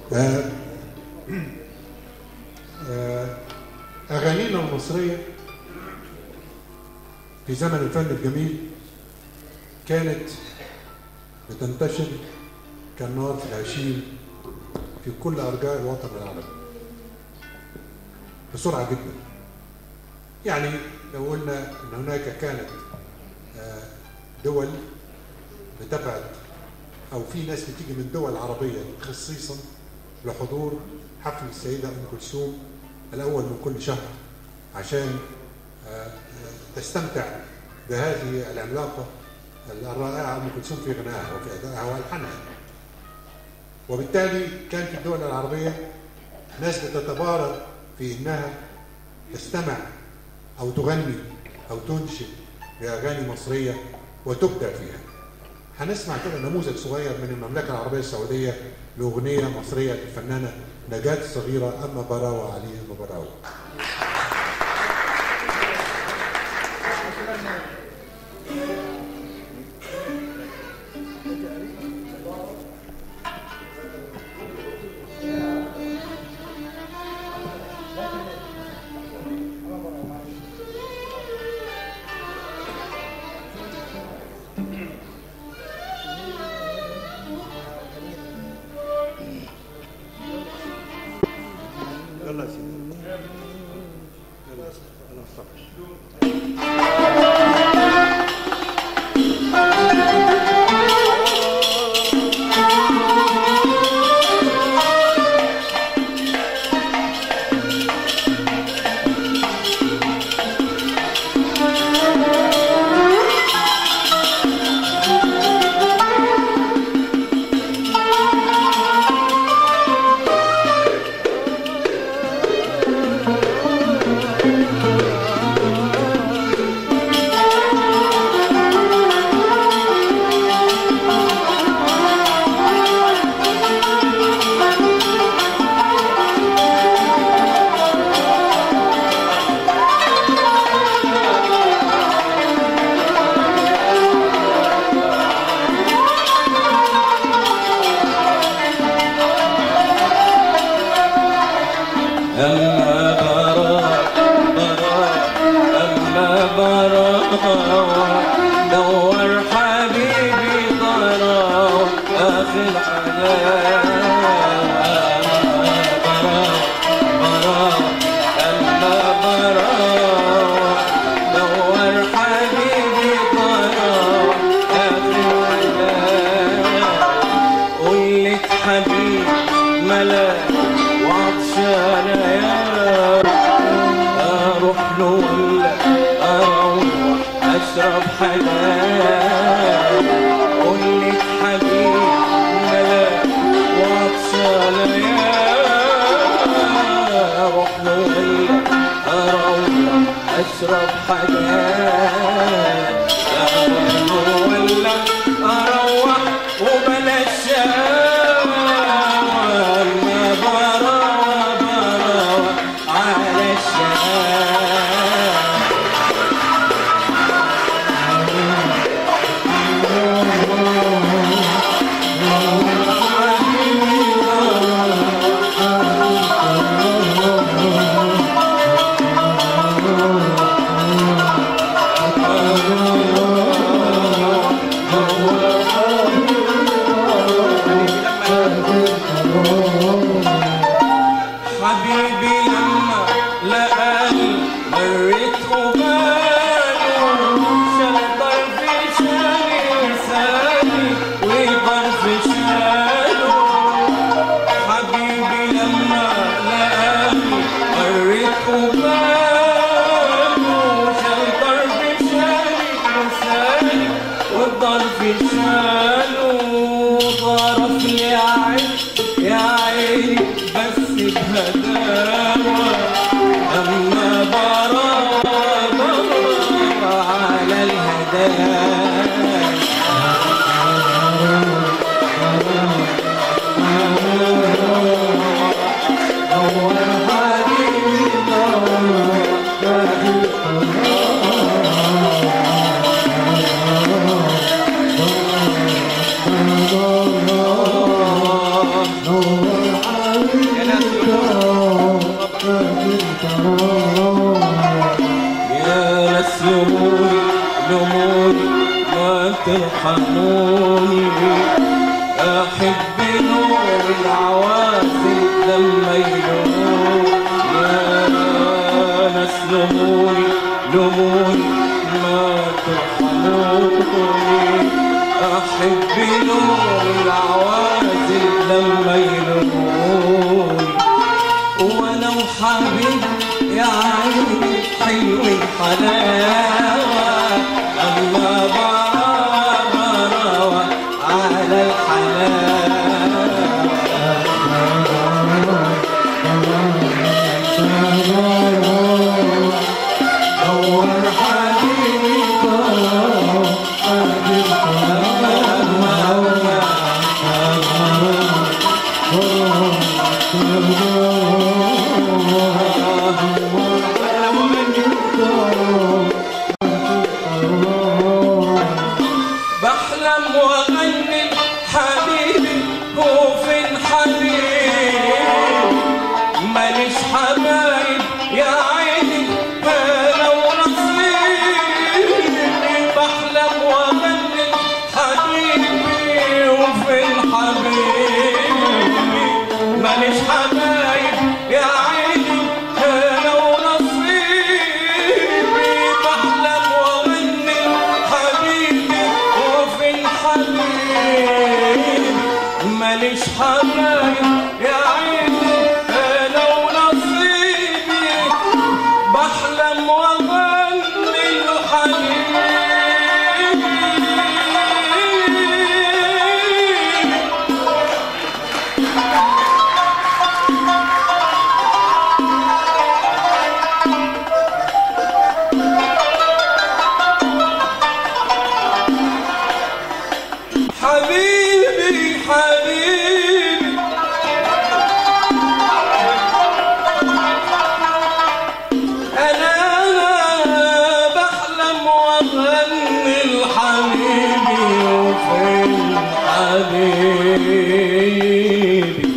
آه، آه، أغانينا المصرية في زمن الفن الجميل كانت بتنتشر كالنار في الهشيم في كل أرجاء الوطن العربي بسرعة جدا يعني لو قلنا أن هناك كانت آه، دول بتبعد أو في ناس بتيجي من دول عربية خصيصا لحضور حفل السيدة أم كلثوم الأول من كل شهر عشان آه، تستمتع بهذه العملاقة الرائعة أم كلثوم في غنائها وفي أدائها وألحانها وبالتالي كانت الدول العربية ناس بتتبارك في إنها تستمع أو تغني أو تنشد بأغاني مصرية وتبدع فيها هنسمع كده نموذج صغير من المملكة العربية السعودية لأغنية مصرية للفنانة نجاة الصغيرة أما براوة علي أما براوة يلا يا سيدي يلا انا افتكر أما براء براء أما براء دور حبيبي براء أخي الحنان أما براء براء أما براء دور حبيبي براء أخي الحنان قلت حبيب ملاك وعطشان يا اروح له ولا اروح اشرب حلال قلت حبيب ملاك وعطشان يا اروح له ولا اروح اشرب حلال اروح له ولا اروح وبلاش شاور ما براوة براوة على الشام حبيبي لما لقاني مريت وباله شال طرف شالي لساني وطرف شاله حبيبي لما لقاني مريت وباله شال طرف شالي لساني والطرف شاله طرف يا عين يا عيني بس بهداوة أما برا برا على الهدايا Oh لوموني لوموني ما ترحموني أحب نور العوافي لما يلوموني يا ناس لوموني لوموني ما ترحموني أحب نور العوازل لما يلوموني ولو حبيب يا عيني حلو الحلاوة أما برا براوة على الحلاوة دور بحلم واغني حبيبي هو فين حبيبي ماليش حبايب يا عيني انا ونصيبي بحلم واغني حبيبي وفين حبيبي ماليش حبايب يا عيني انا ونصيبي بحلم واغني حبيبي وفين حبيبي ماليش حبايب يا عيني انا ونصيبي بحلم واغني لحبيبي حبيبي حبيبي أنا بحلم وأغني لحبيبي وفين حبيبي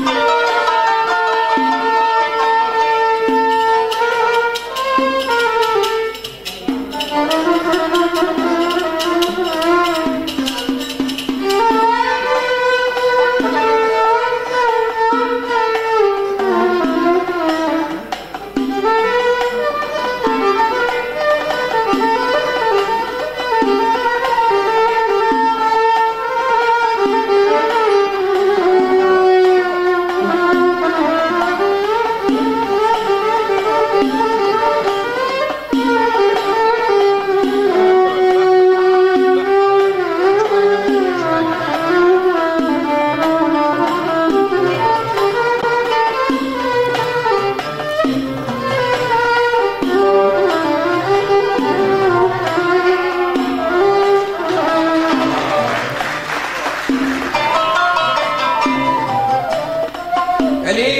قال ايه